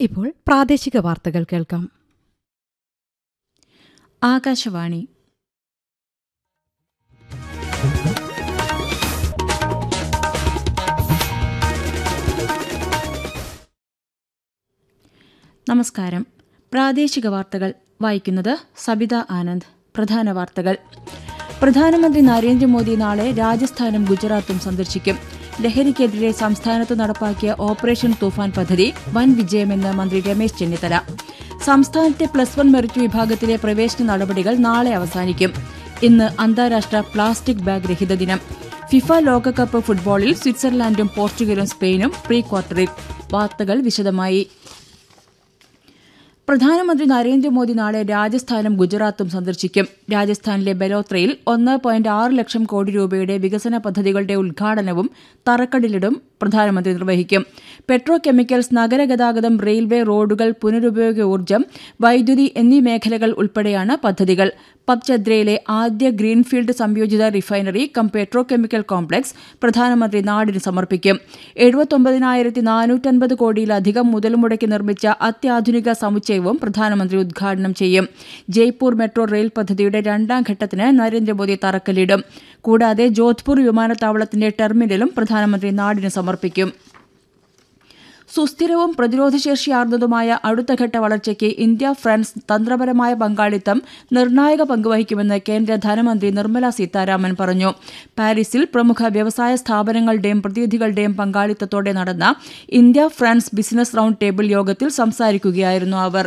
ഇപ്പോൾ പ്രാദേശിക വാർത്തകൾ കേൾക്കാം ആകാശവാണി നമസ്കാരം പ്രാദേശിക വാർത്തകൾ വായിക്കുന്നത് സബിത ആനന്ദ് പ്രധാന വാർത്തകൾ പ്രധാനമന്ത്രി നരേന്ദ്രമോദി നാളെ രാജസ്ഥാനും ഗുജറാത്തും സന്ദർശിക്കും ലഹരിക്കെതിരെ സംസ്ഥാനത്ത് നടപ്പാക്കിയ ഓപ്പറേഷൻ തൂഫാൻ പദ്ധതി വൻ വിജയമെന്ന് മന്ത്രി രമേശ് ചെന്നിത്തല സംസ്ഥാനത്തെ പ്ലസ് വൺ മെറിറ്റ് വിഭാഗത്തിലെ പ്രവേശന നടപടികൾ നാളെ അവസാനിക്കും ഇന്ന് അന്താരാഷ്ട്ര പ്ലാസ്റ്റിക് ബാഗ് രഹിത ദിനം ഫിഫ ലോകകപ്പ് ഫുട്ബോളിൽ സ്വിറ്റ്സർലാൻഡും പോർച്ചുഗലും സ്പെയിനും പ്രീ ക്വാർട്ടറിൽ വാർത്തകൾ വിശദമായി പ്രധാനമന്ത്രി നരേന്ദ്രമോദി നാളെ രാജസ്ഥാനും ഗുജറാത്തും സന്ദർശിക്കും രാജസ്ഥാനിലെ ബലോത്രയിൽ ഒന്ന് പോയിന്റ് ആറ് ലക്ഷം കോടി രൂപയുടെ വികസന പദ്ധതികളുടെ ഉദ്ഘാടനവും തറക്കല്ലിടും പ്രധാനമന്ത്രി നിർവഹിക്കും പെട്രോ കെമിക്കൽസ് നഗരഗതാഗതം റെയിൽവേ റോഡുകൾ പുനരുപയോഗ ഊർജ്ജം വൈദ്യുതി എന്നീ മേഖലകൾ ഉൾപ്പെടെയാണ് പദ്ധതികൾ പത്ചദ്രയിലെ ആദ്യ ഗ്രീൻഫീൽഡ് സംയോജിത refinery cum petrochemical complex പ്രധാനമന്ത്രി നാടിന് സമർപ്പിക്കും എഴുപത്തൊമ്പതിനായിരത്തി നാനൂറ്റൻപത് കോടിയിലധികം മുതൽ മുടക്കി നിർമ്മിച്ച അത്യാധുനിക സമുച്ചയവും പ്രധാനമന്ത്രി ഉദ്ഘാടനം ചെയ്യും ജയ്പൂർ മെട്രോ റെയിൽ പദ്ധതിയുടെ രണ്ടാം ഘട്ടത്തിന് നരേന്ദ്രമോദി തറക്കല്ലിടും കൂടാതെ ജോധ്പൂർ വിമാനത്താവളത്തിന്റെ ടെർമിനലും പ്രധാനമന്ത്രി നാടിന് സമർപ്പിക്കും സുസ്ഥിരവും പ്രതിരോധശേഷിയാർന്നതുമായ അടുത്തഘട്ട വളർച്ചയ്ക്ക് ഇന്ത്യ ഫ്രാൻസ് തന്ത്രപരമായ പങ്കാളിത്തം നിർണായക പങ്കുവഹിക്കുമെന്ന് കേന്ദ്ര ധനമന്ത്രി നിർമ്മല സീതാരാമൻ പറഞ്ഞു പാരീസിൽ പ്രമുഖ വ്യവസായ സ്ഥാപനങ്ങളുടെയും പ്രതിനിധികളുടെയും പങ്കാളിത്തത്തോടെ നടന്ന India France business round table യോഗത്തിൽ സംസാരിക്കുകയായിരുന്നു അവർ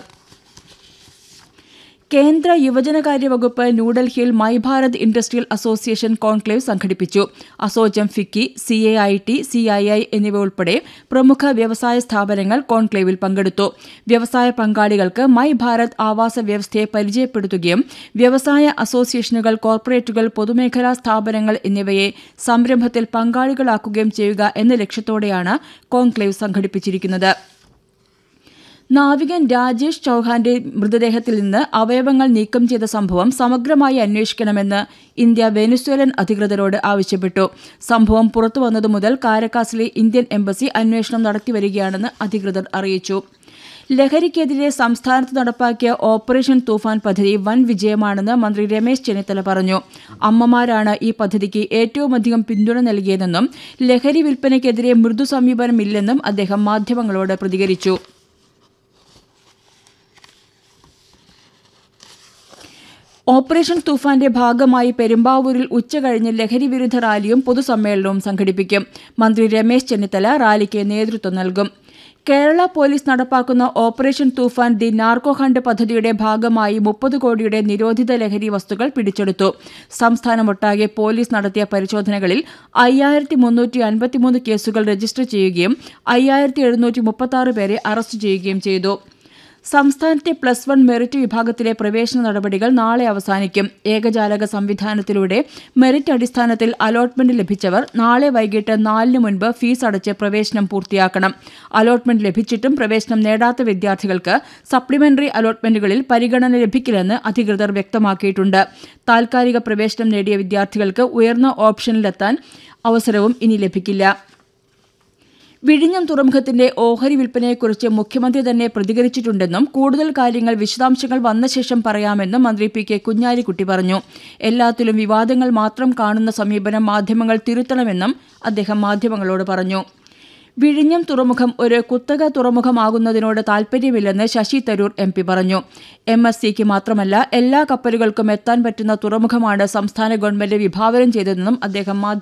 കേന്ദ്ര യുവജനകാര്യ വകുപ്പ് ന്യൂഡൽഹിയിൽ my Bharat industrial association conclave സംഘടിപ്പിച്ചു ASSOCHAM FICCI C A I T C I I എന്നിവ ഉൾപ്പെടെ പ്രമുഖ വ്യവസായ സ്ഥാപനങ്ങൾ കോൺക്ലേവിൽ പങ്കെടുത്തു വ്യവസായ പങ്കാളികൾക്ക് മൈ ഭാരത് ആവാസ വ്യവസ്ഥയെ പരിചയപ്പെടുത്തുകയും വ്യവസായ അസോസിയേഷനുകൾ കോർപ്പറേറ്റുകൾ പൊതുമേഖലാ സ്ഥാപനങ്ങൾ എന്നിവയെ സംരംഭത്തിൽ പങ്കാളികളാക്കുകയും ചെയ്യുക എന്ന ലക്ഷ്യത്തോടെയാണ് കോൺക്ലേവ് സംഘടിപ്പിച്ചിരിക്കുന്നത് നാവികൻ രാജേഷ് ചൌഹാന്റെ മൃതദേഹത്തിൽ നിന്ന് അവയവങ്ങൾ നീക്കം ചെയ്ത സംഭവം സമഗ്രമായി അന്വേഷിക്കണമെന്ന് ഇന്ത്യ വെനിസ്വേലൻ അധികൃതരോട് ആവശ്യപ്പെട്ടു സംഭവം പുറത്തുവന്നതു മുതൽ കാരക്കാസിലെ ഇന്ത്യൻ എംബസി അന്വേഷണം നടത്തിവരികയാണെന്ന് അധികൃതർ അറിയിച്ചു ലഹരിക്കെതിരെ സംസ്ഥാനത്ത് നടപ്പാക്കിയ ഓപ്പറേഷൻ തൂഫാൻ പദ്ധതി വൻ വിജയമാണെന്ന് മന്ത്രി രമേശ് ചെന്നിത്തല പറഞ്ഞു അമ്മമാരാണ് ഈ പദ്ധതിക്ക് ഏറ്റവുമധികം പിന്തുണ നൽകിയതെന്നും ലഹരി വിൽപ്പനയ്ക്കെതിരെ മൃദു സമീപനമില്ലെന്നും അദ്ദേഹം മാധ്യമങ്ങളോട് പ്രതികരിച്ചു ഓപ്പറേഷൻ തൂഫാന്റെ ഭാഗമായി പെരുമ്പാവൂരിൽ ഉച്ചകഴിഞ്ഞ് ലഹരി വിരുദ്ധ റാലിയും പൊതുസമ്മേളനവും സംഘടിപ്പിക്കും മന്ത്രി രമേശ് ചെന്നിത്തല റാലിക്ക് നേതൃത്വം നൽകും കേരള പോലീസ് നടപ്പാക്കുന്ന operation Toofan the narco hunt പദ്ധതിയുടെ ഭാഗമായി മുപ്പത് കോടിയുടെ നിരോധിത ലഹരി വസ്തുക്കൾ പിടിച്ചെടുത്തു സംസ്ഥാനമൊട്ടാകെ പോലീസ് നടത്തിയ പരിശോധനകളിൽ അയ്യായിരത്തി മുന്നൂറ്റി അൻപത്തിമൂന്ന് കേസുകൾ രജിസ്റ്റർ ചെയ്യുകയും അയ്യായിരത്തി എഴുന്നൂറ്റി മുപ്പത്തി പേരെ അറസ്റ്റ് ചെയ്യുകയും ചെയ്തു സംസ്ഥാനത്തെ പ്ലസ് വൺ മെറിറ്റ് വിഭാഗത്തിലെ പ്രവേശന നടപടികൾ നാളെ അവസാനിക്കും ഏകജാലക സംവിധാനത്തിലൂടെ മെറിറ്റ് അടിസ്ഥാനത്തിൽ അലോട്ട്മെന്റ് ലഭിച്ചവർ നാളെ വൈകിട്ട് നാലിന് മുൻപ് ഫീസ് അടച്ച് പ്രവേശനം പൂർത്തിയാക്കണം അലോട്ട്മെന്റ് ലഭിച്ചിട്ടും പ്രവേശനം നേടാത്ത വിദ്യാർത്ഥികൾക്ക് സപ്ലിമെന്ററി അലോട്ട്മെന്റുകളിൽ പരിഗണന ലഭിക്കില്ലെന്ന് അധികൃതർ വ്യക്തമാക്കിയിട്ടുണ്ട് താൽക്കാലിക പ്രവേശനം നേടിയ വിദ്യാർത്ഥികൾക്ക് ഉയർന്ന ഓപ്ഷനിലെത്താൻ അവസരവും ഇനി ലഭിക്കില്ല വിഴിഞ്ഞം തുറമുഖത്തിന്റെ ഓഹരി വിൽപ്പനയെക്കുറിച്ച് മുഖ്യമന്ത്രി തന്നെ പ്രതികരിച്ചിട്ടുണ്ടെന്നും കൂടുതൽ കാര്യങ്ങൾ വിശദാംശങ്ങൾ വന്ന ശേഷം പറയാമെന്നും മന്ത്രി പി കെ കുഞ്ഞാലിക്കുട്ടി പറഞ്ഞു എല്ലാത്തിലും വിവാദങ്ങൾ മാത്രം കാണുന്ന സമീപനം മാധ്യമങ്ങൾ തിരുത്തണമെന്നും അദ്ദേഹം മാധ്യമങ്ങളോട് പറഞ്ഞു വിഴിഞ്ഞം തുറമുഖം ഒരു കുത്തക തുറമുഖമാകുന്നതിനോട് താൽപര്യമില്ലെന്ന് ശശി തരൂർ എം പി പറഞ്ഞു എം എസ് സിക്ക് മാത്രമല്ല എല്ലാ കപ്പലുകൾക്കും എത്താൻ പറ്റുന്ന തുറമുഖമാണ് സംസ്ഥാന ഗവൺമെന്റ് വിഭാവനം ചെയ്തതെന്നും അദ്ദേഹം മാധ്യമ